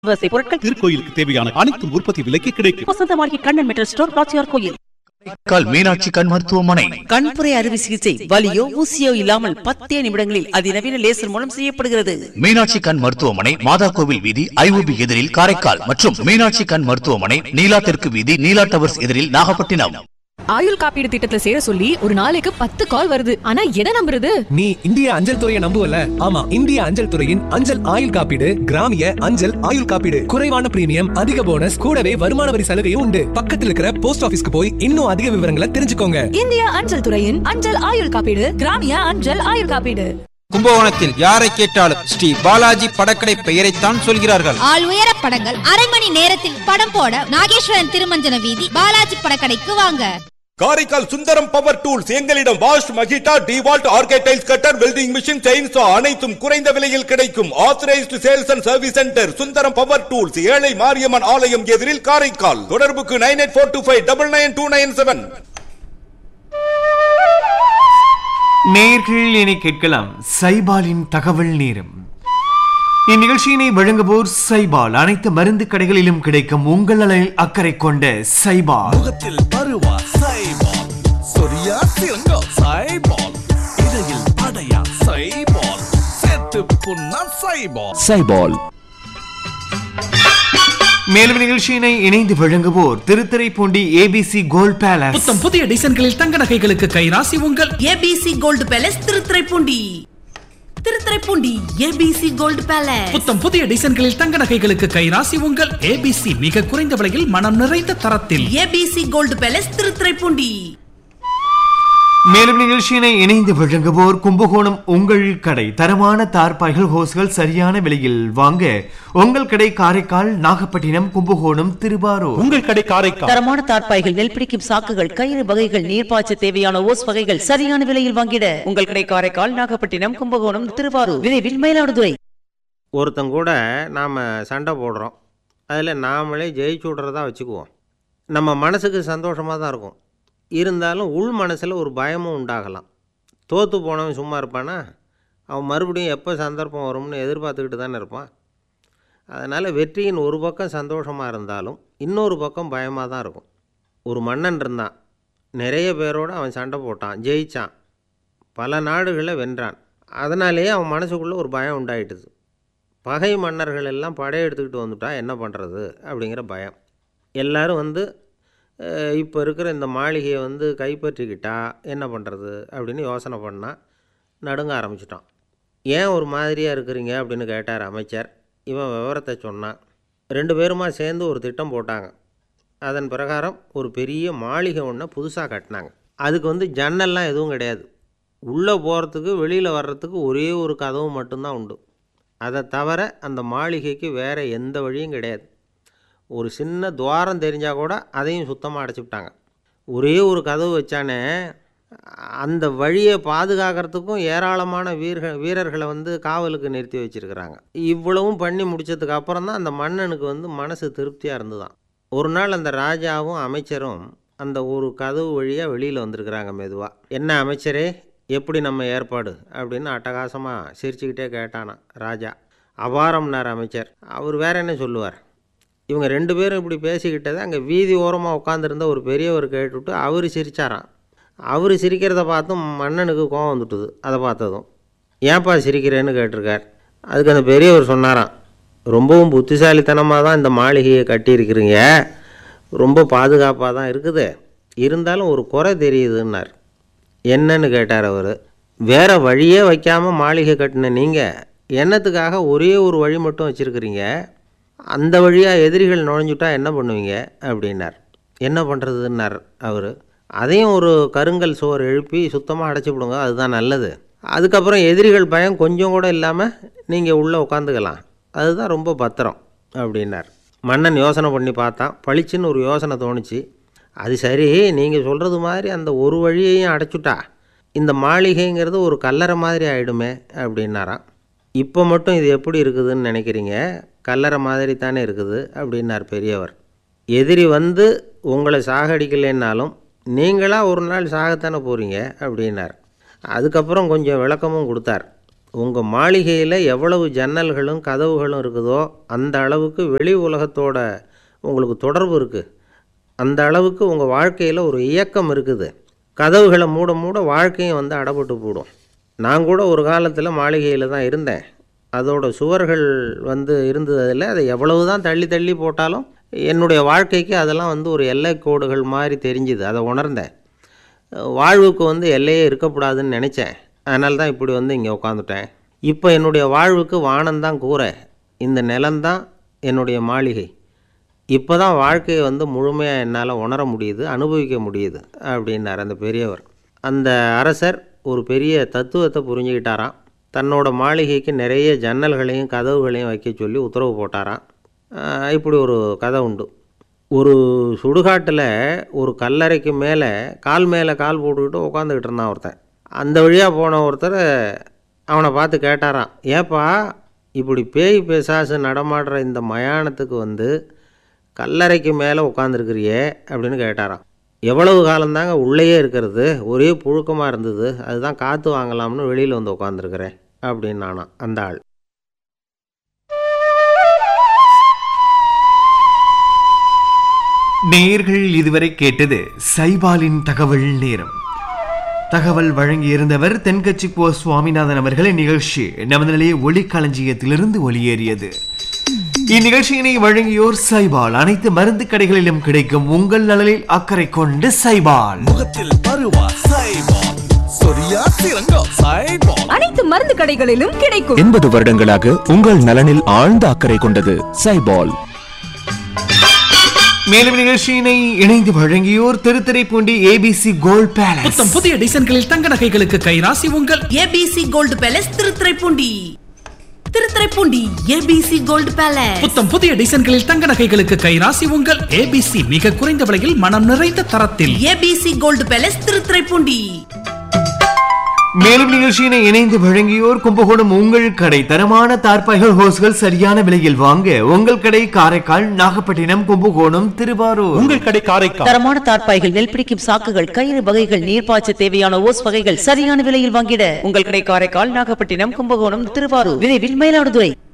வரிசை பொருட்கள் திருக்கோயிலுக்கு தேவையான அனைத்தும் உற்பத்தி விலைக்கு கிடைக்கும் வசந்த மாளிகை கண்ணன் மெட்டல் ஸ்டோர் ராச்சியார் கோயில் கால் மீனாட்சி கண் மருத்துவமனை கண்புரை அறுவை சிகிச்சை வலியோ ஊசியோ இல்லாமல் பத்தே நிமிடங்களில் அதிநவீன லேசர் மூலம் செய்யப்படுகிறது மீனாட்சி கண் மருத்துவமனை மாதா கோவில் வீதி ஐஓபி எதிரில் காரைக்கால் மற்றும் மீனாட்சி கண் மருத்துவமனை நீலா தெற்கு வீதி நீலா டவர்ஸ் எதிரில் நாகப்பட்டினம் ஆயுள் காப்பீடு திட்டத்துல சேர சொல்லி ஒரு நாளைக்கு பத்து கால் வருது ஆனா எதை நம்புறது நீ இந்திய அஞ்சல் துறையை நம்புவல ஆமா இந்திய அஞ்சல் துறையின் அஞ்சல் ஆயுள் காப்பீடு கிராமிய அஞ்சல் ஆயுள் காப்பீடு குறைவான பிரீமியம் அதிக போனஸ் கூடவே வருமான வரி சலுகையும் உண்டு பக்கத்துல இருக்கிற போஸ்ட் ஆபீஸ்க்கு போய் இன்னும் அதிக விவரங்களை தெரிஞ்சுக்கோங்க இந்திய அஞ்சல் துறையின் அஞ்சல் ஆயுள் காப்பீடு கிராமிய அஞ்சல் ஆயுள் காப்பீடு கும்பகோணத்தில் யாரை கேட்டாலும் ஸ்ரீ பாலாஜி படக்கடை பெயரைத்தான் சொல்கிறார்கள் ஆள் உயர படங்கள் அரை மணி நேரத்தில் படம் போட நாகேஸ்வரன் திருமஞ்சன வீதி பாலாஜி படக்கடைக்கு வாங்க காரைக்கால் சுந்தரம் பவர் டூல்ஸ் எங்களிடம் வாஷ் மகிட்டா டிவால்ட் ஆர்கேடைல்ஸ் கட்டர் வெல்டிங் மிஷின் செயின்சா அனைத்தும் குறைந்த விலையில் கிடைக்கும் authorised sales and service centre Sundaram power tools ஏழை மாரியம்மன் ஆலயம் எதிரில் காரைக்கால் தொடர்புக்கு nine eight four two five double nine two nine seven நேர்கள் இனி கேட்கலாம் சைபாலின் தகவல் நேரம் இந்நிகழ்ச்சியினை வழங்குவோர் சைபால் அனைத்து மருந்து கடைகளிலும் கிடைக்கும் உங்கள் நலனில் அக்கறை கொண்ட சைபால் முகத்தில் பருவா சைபால் சொரியா சிறங்கா சைபால் இடையில் அடையா சைபால் செத்து புண்ணா சைபால் சைபால் மேலும் நிகழ்ச்சியினை இணைந்து வழங்குவோர் திருத்துறைப்பூண்டி ஏபிசி கோல்ட் பேலஸ் புத்தம் புதிய டிசைன்களில் தங்க நகைகளுக்கு கைராசி உங்கள் ABC gold palace Thiruthuraipoondi Thiruthuraipoondi ABC gold palace புத்தம் புதிய டிசைன்களில் தங்க நகைகளுக்கு கைராசி உங்கள் ஏபிசி மிக குறைந்த விலையில் மனம் நிறைந்த தரத்தில் ஏபிசி கோல்டு பேலஸ் திருத்துறைப்பூண்டி மேலும் நிகழ்ச்சியினை இணைந்து வழங்குவோர் கும்பகோணம் உங்கள் கடை தரமான தார்பாய்கள் ஹோஸ்கள் சரியான விலையில் வாங்க உங்கள் கடை காரைக்கால் நாகப்பட்டினம் கும்பகோணம் திருவாரூர் உங்கள் கடை காரைக்கால் தரமான தார்ப்பாய்கள் நெல் பிடிக்கும் சாக்குகள் கயிறு வகைகள் நீர்ப்பாய்ச்ச தேவையான ஓஸ் வகைகள் சரியான விலையில் வாங்கிட உங்கள் கடை காரைக்கால் நாகப்பட்டினம் கும்பகோணம் திருவாரூர் விரைவில் மயிலாடுதுறை ஒருத்தங்க கூட நாம் சண்டை போடுறோம் அதில் நாமளே ஜெயிச்சு விட்றதா வச்சுக்குவோம் நம்ம மனசுக்கு சந்தோஷமாக தான் இருக்கும் இருந்தாலும் உள் மனசில் ஒரு பயமும் உண்டாகலாம் தோற்று போனவன் சும்மா இருப்பானா அவன் மறுபடியும் எப்போ சந்தர்ப்பம் வரும்னு எதிர்பார்த்துக்கிட்டு தானே இருப்பான் அதனால் வெற்றியின் ஒரு பக்கம் சந்தோஷமாக இருந்தாலும் இன்னொரு பக்கம் பயமாக தான் இருக்கும் ஒரு மன்னன் இருந்தான் நிறைய பேரோடு அவன் சண்டை போட்டான் ஜெயிச்சான் பல நாடுகளை வென்றான் அதனாலேயே அவன் மனசுக்குள்ளே ஒரு பயம் உண்டாயிட்டுது பகை மன்னர்கள் எல்லாம் படையெடுத்துக்கிட்டு வந்துட்டா என்ன பண்ணுறது அப்படிங்கிற பயம் எல்லாரும் வந்து அஹ், இப்போ இருக்கிற இந்த மாளிகையை வந்து கைப்பற்றிக்கிட்டா என்ன பண்ணுறது அப்படின்னு யோசனை பண்ணால் நடுங்க ஆரம்பிச்சிட்டான் ஏன் ஒரு மாதிரியாக இருக்கிறீங்க அப்படின்னு கேட்டார் அமைச்சர் இவன் விவரத்தை சொன்னான் ரெண்டு பேருமா சேர்ந்து ஒரு திட்டம் போட்டாங்க அதன் பிரகாரம் ஒரு பெரிய மாளிகை ஒன்றை புதுசாக கட்டினாங்க அதுக்கு வந்து ஜன்னல்லாம் எதுவும் கிடையாது உள்ளே போகிறதுக்கு வெளியில் வர்றதுக்கு ஒரே ஒரு கதவு மட்டும்தான் உண்டு அதை தவிர அந்த மாளிகைக்கு வேறு எந்த வழியும் கிடையாது ஒரு சின்ன துவாரம் தெரிஞ்சால் கூட அதையும் சுத்தமாக அடைச்சிவிட்டாங்க ஒரே ஒரு கதவு வச்சானே அந்த வழியை பாதுகாக்கிறதுக்கும் ஏராளமான வீரர்கள் வீரர்களை வந்து காவலுக்கு நிறுத்தி வச்சுருக்கிறாங்க இவ்வளவும் பண்ணி முடிச்சதுக்கு அப்புறம் தான் அந்த மன்னனுக்கு வந்து மனசு திருப்தியாக இருந்துதான் ஒரு நாள் அந்த ராஜாவும் அமைச்சரும் அந்த ஒரு கதவு வழியாக வெளியில் வந்திருக்கிறாங்க மெதுவாக என்ன அமைச்சரே எப்படி நம்ம ஏற்பாடு அப்படின்னு அட்டகாசமாக சிரிச்சுக்கிட்டே கேட்டானா ராஜா அபாரம்னார் அமைச்சர் அவர் வேற என்ன சொல்லுவார் இவங்க ரெண்டு பேரும் இப்படி பேசிக்கிட்டதை அங்கே வீதி ஓரமாக உட்காந்துருந்த ஒரு பெரியவர் கேட்டுவிட்டு அவர் சிரிச்சாராம் அவர் சிரிக்கிறத பார்த்தும் மன்னனுக்கு கோவம் வந்துட்டுது அதை பார்த்ததும் ஏன்ப்பா சிரிக்கிறேன்னு கேட்டிருக்கார் அதுக்கு அந்த பெரியவர் சொன்னாராம் ரொம்பவும் புத்திசாலித்தனமாக தான் இந்த மாளிகையை கட்டியிருக்கிறீங்க ரொம்ப பாதுகாப்பாக தான் இருக்குது இருந்தாலும் ஒரு குறை தெரியுதுன்னார் என்னன்னு கேட்டார் அவர் வேறு வழியே வைக்காமல் மாளிகை கட்டின நீங்கள் என்னத்துக்காக ஒரே ஒரு வழி மட்டும் வச்சுருக்கிறீங்க அந்த வழியாக எதிரிகள் நுழைஞ்சுட்டா என்ன பண்ணுவீங்க அப்படின்னார் என்ன பண்ணுறதுன்னார் அவர் அதையும் ஒரு கருங்கல் சுவர் எழுப்பி சுத்தமாக அடைச்சி விடுங்க அதுதான் நல்லது அதுக்கப்புறம் எதிரிகள் பயம் கொஞ்சம் கூட இல்லாமல் நீங்கள் உள்ளே உட்காந்துக்கலாம் அதுதான் ரொம்ப பத்திரம் அப்படின்னார் மன்னன் யோசனை பண்ணி பார்த்தான் பளிச்சுன்னு ஒரு யோசனை தோணுச்சு அது சரி நீங்கள் சொல்கிறது மாதிரி அந்த ஒரு வழியையும் அடைச்சுட்டா இந்த மாளிகைங்கிறது ஒரு கல்லறை மாதிரி ஆயிடுமே அப்படின்னாராம் இப்போ மட்டும் இது எப்படி இருக்குதுன்னு நினைக்கிறீங்க கல்லறை மாதிரி தானே இருக்குது அப்படின்னார் பெரியவர் எதிரி வந்து உங்களை சாகடிக்கலைன்னாலும் நீங்களாக ஒரு நாள் சாகத்தானே போகிறீங்க அப்படின்னார் அதுக்கப்புறம் கொஞ்சம் விளக்கமும் கொடுத்தார் உங்கள் மாளிகையில் எவ்வளவு ஜன்னல்களும் கதவுகளும் இருக்குதோ அந்த அளவுக்கு வெளி உலகத்தோட உங்களுக்கு தொடர்பு இருக்குது அந்த அளவுக்கு உங்கள் வாழ்க்கையில் ஒரு இயக்கம் இருக்குது கதவுகளை மூட மூட வாழ்க்கையும் வந்து அடப்பட்டு போடும் நான் கூட ஒரு காலத்தில் மாளிகையில் தான் இருந்தேன் அதோட சுவர்கள் வந்து இருந்ததில் அதை எவ்வளவு தான் தள்ளி தள்ளி போட்டாலும் என்னுடைய வாழ்க்கைக்கு அதெல்லாம் வந்து ஒரு எல்லை கோடுகள் மாதிரி தெரிஞ்சுது அதை உணர்ந்தேன் வாழ்வுக்கு வந்து எல்லையே இருக்கக்கூடாதுன்னு நினச்சேன் அதனால தான் இப்படி வந்து இங்கே உட்காந்துட்டேன் இப்போ என்னுடைய வாழ்வுக்கு வானம்தான் கூரை இந்த நிலம்தான் என்னுடைய மாளிகை இப்போ தான் வாழ்க்கையை வந்து முழுமையாக என்னால் உணர முடியுது அனுபவிக்க முடியுது அப்படின்னார் அந்த பெரியவர் அந்த அரசர் ஒரு பெரிய தத்துவத்தை புரிஞ்சுக்கிட்டாராம் தன்னோட மாளிகைக்கு நிறைய ஜன்னல்களையும் கதவுகளையும் வைக்க சொல்லி உத்தரவு போட்டாராம் ஆஹ் இப்படி ஒரு கதை உண்டு ஒரு சுடுகாட்டில் ஒரு கல்லறைக்கு மேலே கால் மேலே கால் போட்டுக்கிட்டு உட்காந்துக்கிட்டு இருந்தான் ஒருத்தன் அந்த வழியாக போன ஒருத்தர் அவனை பார்த்து கேட்டாராம் ஏப்பா இப்படி பேய் பிசாசு நடமாடுற இந்த மயானத்துக்கு வந்து கல்லறைக்கு மேலே உட்காந்துருக்கிறியே அப்படின்னு கேட்டாராம் எவ்வளவு காலம்தாங்க உள்ளேயே இருக்கிறது ஒரே புழுக்கமாக இருந்தது அதுதான் காற்று வாங்கலாம்னு வெளியில் வந்து உட்காந்துருக்கிறேன் அப்படின்னு நானாம் அந்த ஆள் நேயர்கள் இதுவரை கேட்டது சைபாலின் தகவல் நேரம் தகவல் வழங்கியிருந்தவர் தென்கட்சி போ சுவாமிநாதன் அவர்களின் நிகழ்ச்சி நமது நிலைய ஒளிக்களஞ்சியத்திலிருந்து ஒளியேறியது இந்நிகழ்ச்சியினை வழங்கியோர் சைபால் அனைத்து மருந்து கடைகளிலும் கிடைக்கும் உங்கள் நலனில் அக்கறை கொண்டு சைபால் முகத்தில் பருவா சைபால் சொரியா சிறங்கோ சைபால் அனைத்து மருந்து கடைகளிலும் கிடைக்கும் எண்பது வருடங்களாக உங்கள் நலனில் ஆழ்ந்த அக்கறை கொண்டது சைபால் மேலும் நிகழ்ச்சியினை இணைந்து வழங்கியோர் திருத்துறைப்பூண்டி ஏபிசி கோல்ட் பேலஸ் புத்தம் புதிய டிசைன்களில் தங்க நகைகளுக்கு கைராசி உங்கள் ABC gold palace Thiruthuraipoondi Thiruthuraipoondi ABC gold palace புத்தம் புதிய டிசைன்களில் தங்க நகைகளுக்கு கைராசி உங்கள் ஏபிசி மிக குறைந்த விலையில் மனம் நிறைந்த தரத்தில் ஏபிசி கோல்டு பேலஸ் திருத்துறைப்பூண்டி மேலும் நிகழ்ச்சியினை இணைந்து வழங்கியோர் கும்பகோணம் உங்கள் கடை தரமான தார்பாய்கள் ஹோஸ்கள் சரியான விலையில் வாங்க உங்கள் கடை காரைக்கால் நாகப்பட்டினம் கும்பகோணம் திருவாரூர் உங்கள் கடை காரைக்கால் தரமான தார்ப்பாய்கள் நெல் பிடிக்கும் சாக்குகள் கயிறு வகைகள் நீர்ப்பாய்ச்ச தேவையான ஓஸ் வகைகள் சரியான விலையில் வாங்கிட உங்கள் கடை காரைக்கால் நாகப்பட்டினம் கும்பகோணம் திருவாரூர் விரைவில் மயிலாடுதுறை